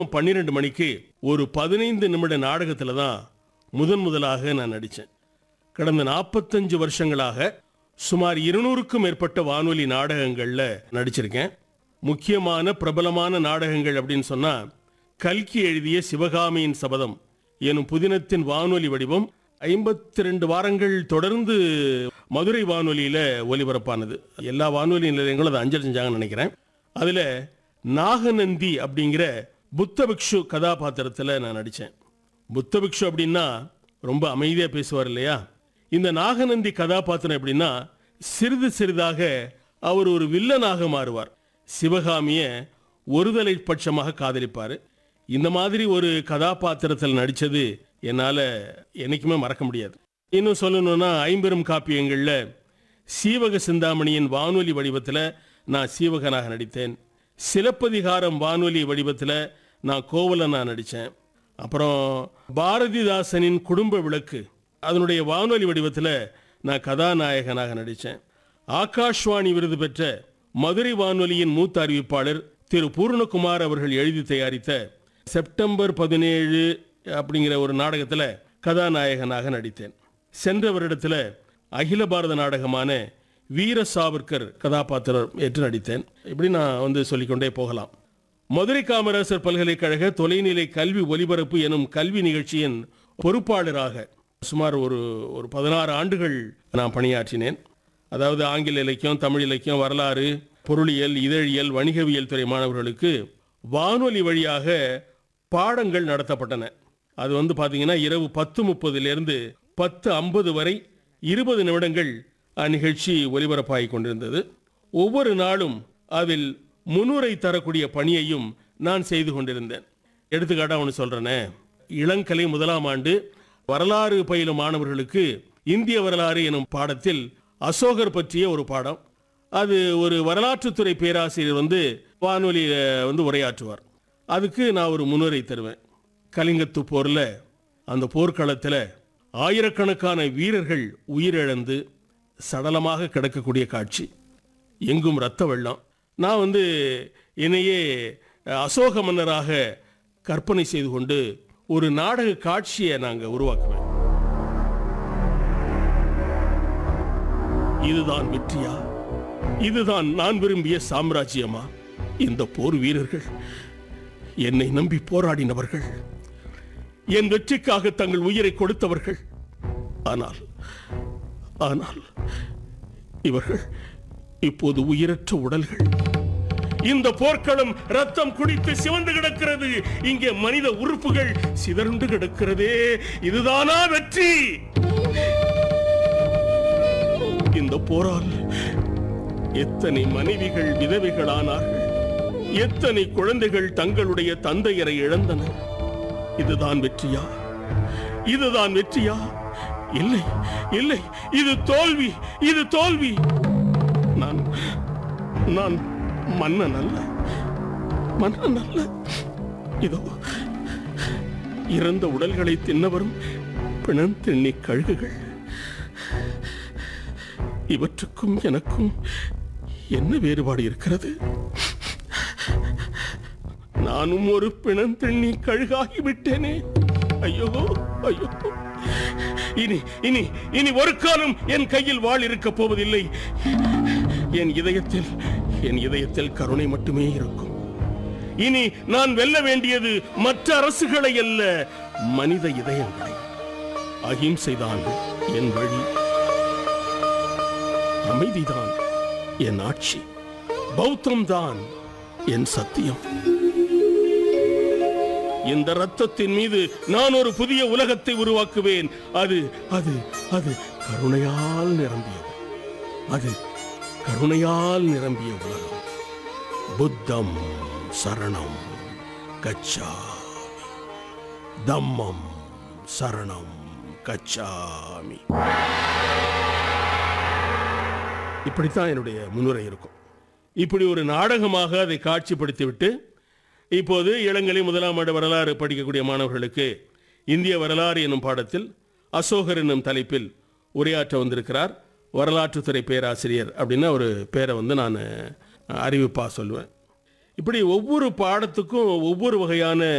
பன்னிரெண்டு மணிக்கு ஒரு பதினைந்து நிமிட நாடகத்தில் தான் முதன் முதலாக நான் நடித்தேன் கடந்த நாற்பத்தஞ்சு வருஷங்களாக சுமார் இருநூறுக்கும் மேற்பட்ட வானொலி நாடகங்களில் நடிச்சிருக்கேன் முக்கியமான பிரபலமான நாடகங்கள் அப்படின்னு சொன்னா கல்கி எழுதிய சிவகாமியின் சபதம் எனும் புதினத்தின் வானொலி வடிவம் ஐம்பத்தி ரெண்டு வாரங்கள் தொடர்ந்து மதுரை வானொலியில ஒலிபரப்பானது எல்லா வானொலி நிலையங்களும் அதை அஞ்சல் செஞ்சாங்கன்னு நினைக்கிறேன் அதுல நாகநந்தி அப்படிங்கிற புத்த பிக்ஷு கதாபாத்திரத்தில் நான் நடித்தேன் புத்த பிக்ஷு அப்படின்னா ரொம்ப அமைதியா பேசுவார் இல்லையா இந்த நாகநந்தி கதாபாத்திரம் எப்படின்னா சிறிது சிறிதாக அவர் ஒரு வில்லனாக மாறுவார் சிவகாமிய ஒருதலை பட்சமாக காதலிப்பார் இந்த மாதிரி ஒரு கதாபாத்திரத்தில் நடிச்சது என்னால என்னைக்குமே மறக்க முடியாது இன்னும் சொல்லணும்னா ஐம்பெரும் காப்பியங்கள்ல சீவக சிந்தாமணியின் வானொலி வடிவத்தில் நான் சீவகனாக நடித்தேன் சிலப்பதிகாரம் வானொலி வடிவத்தில் நான் கோவலனா நடித்தேன் அப்புறம் பாரதிதாசனின் குடும்ப விளக்கு அதனுடைய வானொலி வடிவத்தில் நான் கதாநாயகனாக நடித்தேன் ஆகாஷ்வாணி விருது பெற்ற மதுரை வானொலியின் மூத்த அறிவிப்பாளர் திரு பூர்ணகுமார் அவர்கள் எழுதி தயாரித்த செப்டம்பர் பதினேழு அப்படிங்கிற ஒரு நாடகத்தில் கதாநாயகனாக நடித்தேன் சென்ற வருடத்தில் அகில பாரத நாடகமான வீர சாவர்கர் கதாபாத்திரம் ஏற்று நடித்தேன் இப்படி நான் வந்து சொல்லிக்கொண்டே போகலாம் மதுரை காமராசர் பல்கலைக்கழக தொலைநிலை கல்வி ஒலிபரப்பு எனும் கல்வி நிகழ்ச்சியின் பொறுப்பாளராக சுமார் ஒரு ஒரு பதினாறு ஆண்டுகள் நான் பணியாற்றினேன் அதாவது ஆங்கில இலக்கியம் தமிழ் இலக்கியம் வரலாறு பொருளியல் இதழியல் வணிகவியல் துறை மாணவர்களுக்கு வானொலி வழியாக பாடங்கள் நடத்தப்பட்டன அது வந்து பார்த்தீங்கன்னா இரவு பத்து முப்பதிலிருந்து பத்து ஐம்பது வரை இருபது நிமிடங்கள் அந்நிகழ்ச்சி ஒலிபரப்பாகிக் கொண்டிருந்தது ஒவ்வொரு நாளும் அதில் முன்னுரை தரக்கூடிய பணியையும் நான் செய்து கொண்டிருந்தேன் எடுத்துக்காட்டா ஒன்று சொல்றேனே இளங்கலை முதலாம் ஆண்டு வரலாறு பயிலும் மாணவர்களுக்கு இந்திய வரலாறு எனும் பாடத்தில் அசோகர் பற்றிய ஒரு பாடம் அது ஒரு வரலாற்றுத்துறை பேராசிரியர் வந்து வானொலியில வந்து உரையாற்றுவார் அதுக்கு நான் ஒரு முன்னுரை தருவேன் கலிங்கத்து போர்ல அந்த போர்க்களத்தில் ஆயிரக்கணக்கான வீரர்கள் உயிரிழந்து சடலமாக கிடக்கக்கூடிய காட்சி எங்கும் ரத்த வெள்ளம் நான் வந்து என்னையே அசோக மன்னராக கற்பனை செய்து கொண்டு ஒரு நாடக காட்சியை நாங்கள் உருவாக்குவேன் இதுதான் வெற்றியா இதுதான் நான் விரும்பிய சாம்ராஜ்யமா இந்த போர் வீரர்கள் என்னை நம்பி போராடினவர்கள் என் வெற்றிக்காக தங்கள் உயிரை கொடுத்தவர்கள் ஆனால் ஆனால் இவர்கள் இப்போது உயிரற்ற உடல்கள் இந்த போர்க்களம் ரத்தம் குடித்து சிவந்து கிடக்கிறது இங்கே மனித உறுப்புகள் சிதறுண்டு கிடக்கிறதே இதுதானா வெற்றி இந்த போரால் எத்தனை மனைவிகள் விதவைகளானார்கள் எத்தனை குழந்தைகள் தங்களுடைய தந்தையரை இழந்தனர் இதுதான் வெற்றியா இதுதான் வெற்றியா இல்லை இல்லை இது தோல்வி இது தோல்வி நான் நான் மன்னன் அல்ல மன்னன் அல்ல இதோ இறந்த உடல்களை தின்னவரும் பிணம் திண்ணி கழுகுகள் இவற்றுக்கும் எனக்கும் என்ன வேறுபாடு இருக்கிறது நானும் ஒரு பிணம் திண்ணி கழுகாகி விட்டேனே ஐயோ ஐயோ இனி இனி இனி ஒரு காலம் என் கையில் வாழ் இருக்கப் போவதில்லை என் இதயத்தில் என் இதயத்தில் கருணை மட்டுமே இருக்கும் இனி நான் வெல்ல வேண்டியது மற்ற அரசுகளை அல்ல மனித இதயங்களை அகிம்சைதான் என் வழி அமைதிதான் என் ஆட்சி பௌத்தம்தான் என் சத்தியம் இந்த ரத்தத்தின் மீது நான் ஒரு புதிய உலகத்தை உருவாக்குவேன் அது அது அது கருணையால் நிரம்பியது அது கருணையால் நிரம்பிய உலகம் புத்தம் சரணம் கச்சாமி தம்மம் சரணம் கச்சாமி இப்படித்தான் என்னுடைய முன்னுரை இருக்கும் இப்படி ஒரு நாடகமாக அதை காட்சிப்படுத்திவிட்டு இப்போது இளங்கலை முதலாம் ஆண்டு வரலாறு படிக்கக்கூடிய மாணவர்களுக்கு இந்திய வரலாறு என்னும் பாடத்தில் அசோகர் என்னும் தலைப்பில் உரையாற்ற வந்திருக்கிறார் வரலாற்றுத்துறை பேராசிரியர் அப்படின்னு ஒரு பேரை வந்து நான் அறிவிப்பாக சொல்லுவேன் இப்படி ஒவ்வொரு பாடத்துக்கும் ஒவ்வொரு வகையான